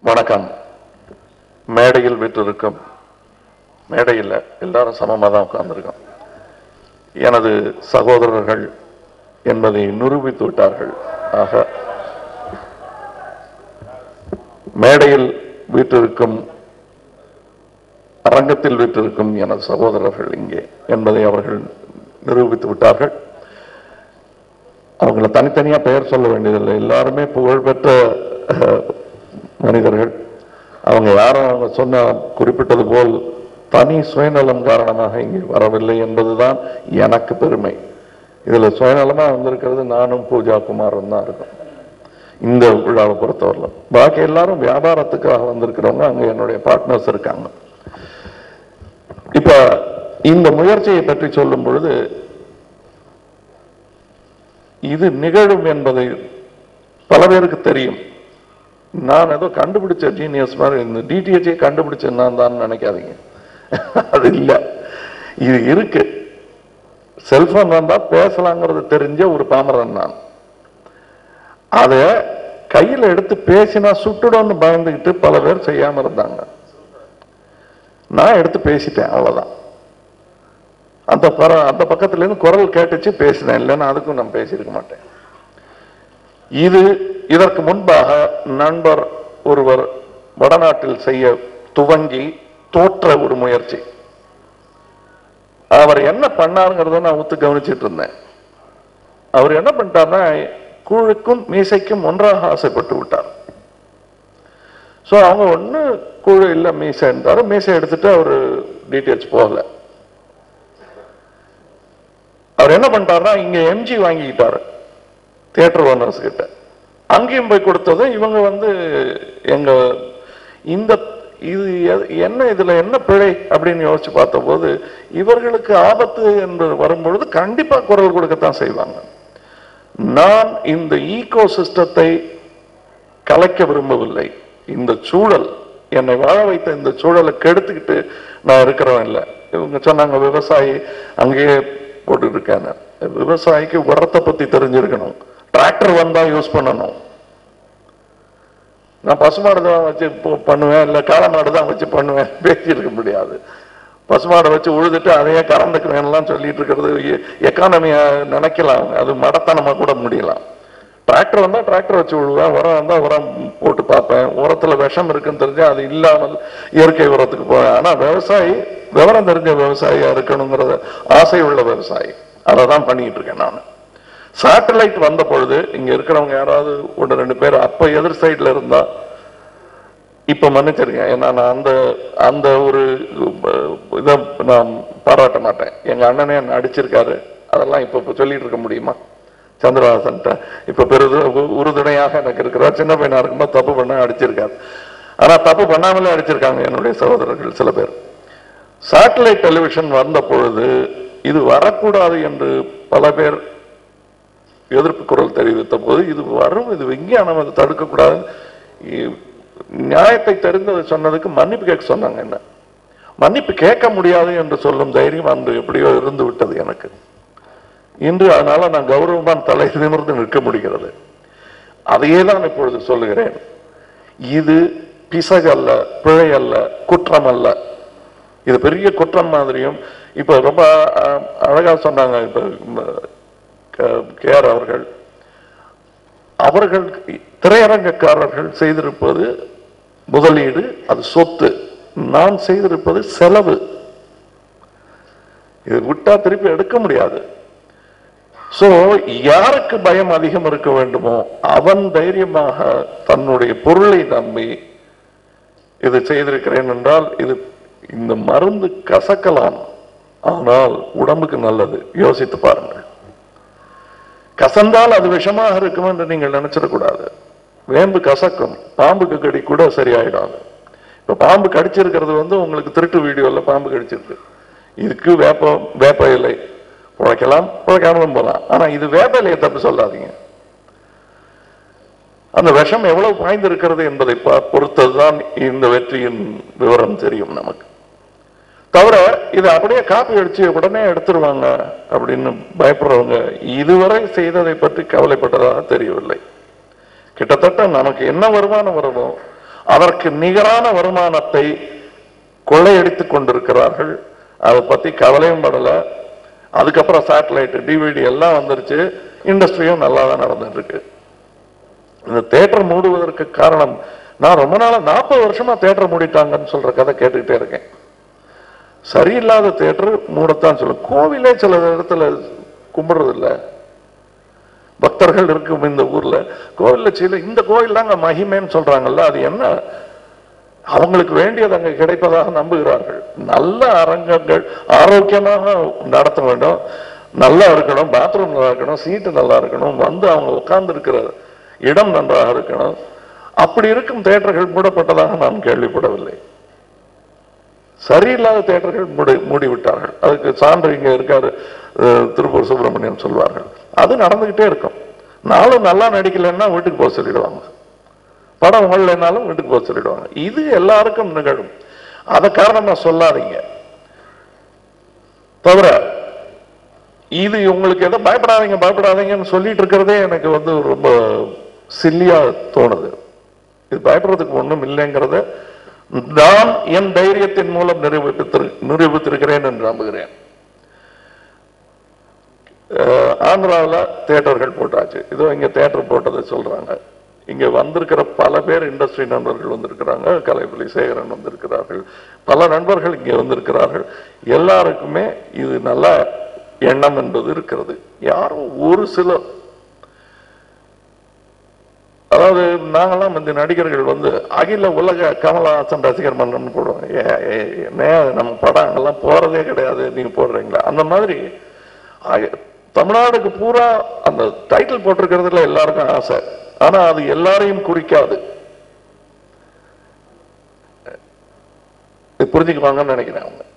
வணக்கம் மேடையில் வீற்றிருக்கும் மேடையில் எல்லாரும் சமமாக தான் உட்கார்ந்துருக்கோம் எனது சகோதரர்கள் என்பதை நிரூபித்து விட்டார்கள் ஆக மேடையில் வீற்றிருக்கும் அரங்கத்தில் வீற்றிருக்கும் எனது சகோதரர்கள் இங்கே என்பதை அவர்கள் நிரூபித்து விட்டார்கள் அவங்கள தனித்தனியா பெயர் சொல்ல வேண்டியதில்லை எல்லாருமே புகழ்பெற்ற அஹ், மனிதர்கள் அவங்க யாரும் அவங்க சொன்ன குறிப்பிட்டது போல் தனி சுயநலம் காரணமாக இங்கே வரவில்லை என்பதுதான் எனக்கு பெருமை இதுல சுயநலமா வந்திருக்கிறது நானும் பூஜா குமாரும் தான் இருக்கும் இந்த விழாவை பொறுத்தவரையிலும் பாக்கி எல்லாரும் வியாபாரத்துக்காக வந்திருக்கிறவங்க அங்க என்னுடைய பார்ட்னர்ஸ் இருக்காங்க இப்ப இந்த முயற்சியை பற்றி சொல்லும் பொழுது இது நிகழும் என்பதை பல பேருக்கு தெரியும் நான் ஏதோ கண்டுபிடிச்ச ஜீனியஸ் மாதிரி இந்த டிடிஹெச்சை கண்டுபிடிச்ச நான் தான் நினைக்காதீங்க அது இல்ல இது இருக்கு செல்போன் வந்தா பேசலாங்கிறது தெரிஞ்ச ஒரு பாமரன் நான் அத கையில எடுத்து பேசினா சுட்டுடோன்னு பயந்துகிட்டு பல பேர் செய்யாம இருந்தாங்க நான் எடுத்து பேசிட்டேன் அவ்வளவுதான் அந்த பர அந்த பக்கத்துல இருந்து குரல் கேட்டுச்சு பேசினேன் இல்லைன்னா அதுக்கும் நான் பேசியிருக்க மாட்டேன் இது இதற்கு முன்பாக நண்பர் ஒருவர் வடநாட்டில் செய்ய துவங்கி தோற்ற ஒரு முயற்சி அவர் என்ன பண்ணாருங்கிறத நான் ஒத்து கவனிச்சிட்டு இருந்தேன் அவர் என்ன பண்ணிட்டார்னா கூழுக்கும் மீசைக்கும் ஒன்றாக ஆசைப்பட்டு விட்டார் சோ அவங்க ஒண்ணு கூழு இல்ல மீசைன்றாரு மீசை எடுத்துட்டு அவரு டீட்டெயில்ஸ் போகல அவர் என்ன பண்ணிட்டாருன்னா இங்க எம்ஜி வாங்கிக்கிட்டாரு தியேட்டர் ஓனர்ஸ் கிட்ட அங்கேயும் போய் கொடுத்ததும் இவங்க வந்து எங்க இந்த இது எது- என்ன இதுல என்ன பிழை அப்படின்னு யோசிச்சு பார்த்தபோது இவர்களுக்கு ஆபத்து என்று வரும்பொழுது கண்டிப்பா குரல் கொடுக்கத்தான் செய்வாங்க நான் இந்த ஈகோ சிஸ்டத்தை கலைக்க விரும்பவில்லை இந்த சூழல் என்னை வாழ வைத்த இந்த சூழலை கெடுத்துக்கிட்டு நான் இருக்கிறவன் இல்லை இவங்க சொன்னாங்க விவசாயி அங்கேயே போட்டு இருக்காங்க விவசாயிக்கு உரத்தை பத்தி தெரிஞ்சிருக்கணும் டிராக்டர் வந்தா யூஸ் பண்ணணும் நான் பசுமாடு தான் வச்சு போ- பண்ணுவேன் இல்ல காளை மாடு தான் வச்சு பண்ணுவேன் பேசியிருக்க முடியாது பசுமாடை வச்சு உழுதுட்டு அதையே கறந்துக்கு வேணலாம் சொல்லிட்டு இருக்கிறது எக்கானமியா நினைக்கலாம் அது மடத்தனமா கூட முடியலாம் டிராக்டர் வந்தா டிராக்டர் வச்சு விழுவேன் உரம் வந்தா உரம் போட்டு பார்ப்பேன் உரத்துல விஷம் இருக்குன்னு தெரிஞ்சா அது இல்லாமல் இயற்கை உரத்துக்கு போவேன் ஆனா விவசாயி விவரம் தெரிஞ்ச விவசாயியா இருக்கணுங்கிறத ஆசை உள்ள விவசாயி அதை தான் பண்ணிட்டு இருக்கேன் நான் சேட்டலைட் வந்த பொழுது இங்க இருக்கிறவங்க யாராவது ஒன்று ரெண்டு பேர் அப்ப எதிர் சைடுல இருந்தா இப்ப மன்னிச்சிருக்கேன் ஏன்னா நான் அந்த அந்த ஒரு அஹ், இதை நான் பாராட்ட மாட்டேன் எங்க அண்ணனே என்ன அடிச்சிருக்காரு அதெல்லாம் இப்ப இப்ப சொல்லிட்டு இருக்க முடியுமா சந்திரஹாசன்ட்ட இப்ப பெருது உ- உறுதுணையாக எனக்கு இருக்கிறார் சின்ன பையனா இருக்கும்போது தப்பு பண்ண அடிச்சிருக்காரு ஆனா தப்பு பண்ணாமலே அடிச்சிருக்காங்க என்னுடைய சகோதரர்கள் சில பேர் சேட்டலைட் டெலிவிஷன் வந்த பொழுது இது வரக்கூடாது என்று பல பேர் எதிர்ப்பு குரல் தெரிவித்த போது இது வரும் இது விஞ்ஞானம் அதை தடுக்கக்கூடாது இ- நியாயத்தை தெரிந்தது சொன்னதுக்கு மன்னிப்பு கேட்க சொன்னாங்க என்ன மன்னிப்பு கேட்க முடியாது என்று சொல்லும் தைரியம் அன்று எப்படியோ இருந்து விட்டது எனக்கு இன்று அதனால நான் கௌரவமான தலை நிமிர்ந்து நிற்க முடிகிறது அதையே தான் இப்பொழுது சொல்லுகிறேன் இது பிசகல்ல பிழை அல்ல குற்றம் அல்ல இது பெரிய குற்றம் மாதிரியும் இப்ப ரொம்ப அஹ், அழகா சொன்னாங்க இப்ப கேஆர் அவர்கள் அவர்கள் திரையரங்கக்காரர்கள் செய்திருப்பது முதலீடு அது சொத்து நான் செய்திருப்பது செலவு இது விட்டா திருப்பி எடுக்க முடியாது சோ யாருக்கு பயம் அதிகம் இருக்க வேண்டுமோ அவன் தைரியமாக தன்னுடைய பொருளை நம்பி இது செய்திருக்கிறேன் என்றால் இது இந்த மருந்து கசக்கலாம் ஆனால் உடம்புக்கு நல்லது யோசித்து பாருங்கள் கசந்தால் அது விஷமாக இருக்கும் என்று நீங்கள் நினைச்சிடக்கூடாது வேம்பு கசக்கும் பாம்புக்கு கடி கூட சரியாயிடாது இப்ப பாம்பு கடிச்சிருக்கிறது வந்து உங்களுக்கு திருட்டு வீடியோல பாம்பு கடிச்சிருக்கு இதுக்கு வேப்ப வேப்ப இலை உழைக்கலாம் உழைக்காமலும் போகலாம் ஆனா இது வேப்ப இலையை தப்பு சொல்லாதீங்க அந்த விஷம் எவ்வளவு பாய்ந்திருக்கிறது என்பதை பா- பொறுத்ததுதான் இந்த வெற்றியின் விவரம் தெரியும் நமக்கு தவிர இதை அப்படியே காப்பி அடிச்சு உடனே எடுத்துருவாங்க அப்படின்னு பயப்படுறவங்க இதுவரை செய்ததை பற்றி கவலைப்பட்டதாக தெரியவில்லை கிட்டத்தட்ட நமக்கு என்ன வருமானம் வருமோ அதற்கு நிகரான வருமானத்தை கொள்ளையடித்துக் கொண்டிருக்கிறார்கள் அதை பத்தி கவலையும் படல அதுக்கப்புறம் சேட்டலைட் டிவிடி எல்லாம் வந்துருச்சு இண்டஸ்ட்ரியும் நல்லா தான் நடந்துட்டு இருக்கு இந்த தேட்டர் மூடுவதற்கு காரணம் நான் ரொம்ப நாளா நாற்பது வருஷமா தேட்டர் மூடிட்டாங்கன்னு சொல்ற கதை கேட்டுக்கிட்டே இருக்கேன் சரியில்லாத தேட்டர் மூடத்தான் சொல்லும் கோவிலே சில இடத்துல கும்பிடுறது இல்ல பக்தர்கள் இருக்கும் இந்த ஊர்ல கோவில்ல சில இந்த கோவில் தாங்க மகிமைன்னு சொல்றாங்கல்ல அது என்ன அவங்களுக்கு வேண்டியது அங்க கிடைப்பதாக நம்புகிறார்கள் நல்ல அரங்கங்கள் ஆரோக்கியமாக நடத்த வேண்டும் நல்லா இருக்கணும் பாத்ரூம் நல்லா இருக்கணும் சீட்டு நல்லா இருக்கணும் வந்து அவங்க உட்கார்ந்து இருக்கிற இடம் நன்றாக இருக்கணும் அப்படி இருக்கும் தேட்டர்கள் மூடப்பட்டதாக நான் கேள்விப்படவில்லை சரியில்லாத தேட்டர்கள் மூடி மூடிவிட்டார்கள் அதுக்கு சான்று இங்க இருக்காரு அஹ், திருப்பூர் சுப்பிரமணியன் சொல்வார்கள் அது நடந்துகிட்டே இருக்கும் நாளும் நல்லா நடிக்கலைன்னா வீட்டுக்கு போக சொல்லிடுவாங்க படம் ஓடலைனாலும் வீட்டுக்கு போக சொல்லிடுவாங்க இது எல்லாருக்கும் நிகழும் அதை காரணமா சொல்லாதீங்க தவிர இது உங்களுக்கு எதோ பயப்படாதீங்க பயப்படாதீங்கன்னு சொல்லிட்டு இருக்கிறதே எனக்கு வந்து ரொம்ப சில்லியா தோணுது இது பயப்படுறதுக்கு ஒண்ணும் இல்லைங்கிறத நான் என் தைரியத்தின் மூலம் நிரூபித்திரு நிரூபித்திருக்கிறேன் என்று நம்புகிறேன் அஹ், ஆந்திராவுல தேட்டர்கள் போட்டாச்சு இதோ இங்க தேட்டர் போட்டதை சொல்றாங்க இங்க வந்திருக்கிற பல பேர் இண்டஸ்ட்ரி நண்பர்கள் வந்திருக்கிறாங்க கலைப்புலி சேகரன் வந்திருக்கிறார்கள் பல நண்பர்கள் இங்கே வந்திருக்கிறார்கள் எல்லாருக்குமே இது நல்ல எண்ணம் என்பது இருக்கிறது யாரும் ஒரு சிலர் அதாவது நாங்கெல்லாம் இந்த நடிகர்கள் வந்து அகில உலக கமலஹாசன் ரசிகர் மன்றம் போடுவோம் ஏ, ஏ, என்ன நம்ம படம் அங்கெல்லாம் போறதே கிடையாது நீங்க போடுறீங்களா அந்த மாதிரி அக- தமிழ்நாடுக்கு பூரா அந்த டைட்டில் போட்டிருக்கிறதுல எல்லாருக்கும் ஆசை ஆனா அது எல்லாரையும் குறிக்காது இது புரிஞ்சுக்குவாங்கன்னு நினைக்கிறேன் அவங்க